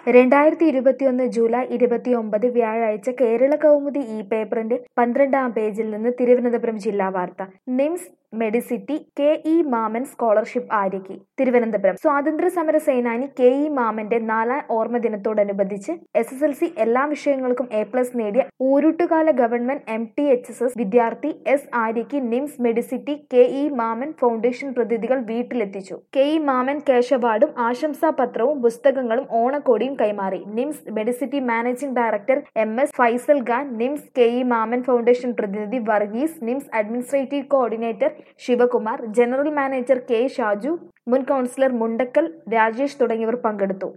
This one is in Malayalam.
രണ്ടായിരത്തി ഇരുപത്തിയൊന്ന് ജൂലൈ ഇരുപത്തിയൊമ്പത് വ്യാഴാഴ്ച കേരള കൗമുദി ഈ പേപ്പറിന്റെ പന്ത്രണ്ടാം പേജിൽ നിന്ന് തിരുവനന്തപുരം ജില്ലാ വാർത്ത NIMS Medicity K E Mammen scholarship ആര്യയ്ക്ക് തിരുവനന്തപുരം സ്വാതന്ത്ര്യ സമര സേനാനി കെ ഇ മാമന്റെ നാലാം ഓർമ്മ ദിനത്തോടനുബന്ധിച്ച് എസ് എസ് എൽ സി എല്ലാ വിഷയങ്ങൾക്കും എ പ്ലസ് നേടിയ Oorootukala government M T H S S വിദ്യാർത്ഥി എസ് ആര്യയ്ക്ക് NIMS Medicity K E Mammen foundation പ്രതിനിധികൾ വീട്ടിലെത്തിച്ചു കെ ഇ മാമൻ ക്യാഷ് അവാർഡും ആശംസാപത്രവും പുസ്തകങ്ങളും ഓണക്കോടിയും കൈമാറി NIMS Medicity managing director M S Faisal Khan NIMS K E Mammen foundation പ്രതിനിധി Varghese NIMS administrative coordinator Sivakumar general manager K Shaju മുൻ കൗൺസിലർ മുണ്ടക്കൽ രാജേഷ് തുടങ്ങിയവർ പങ്കെടുത്തു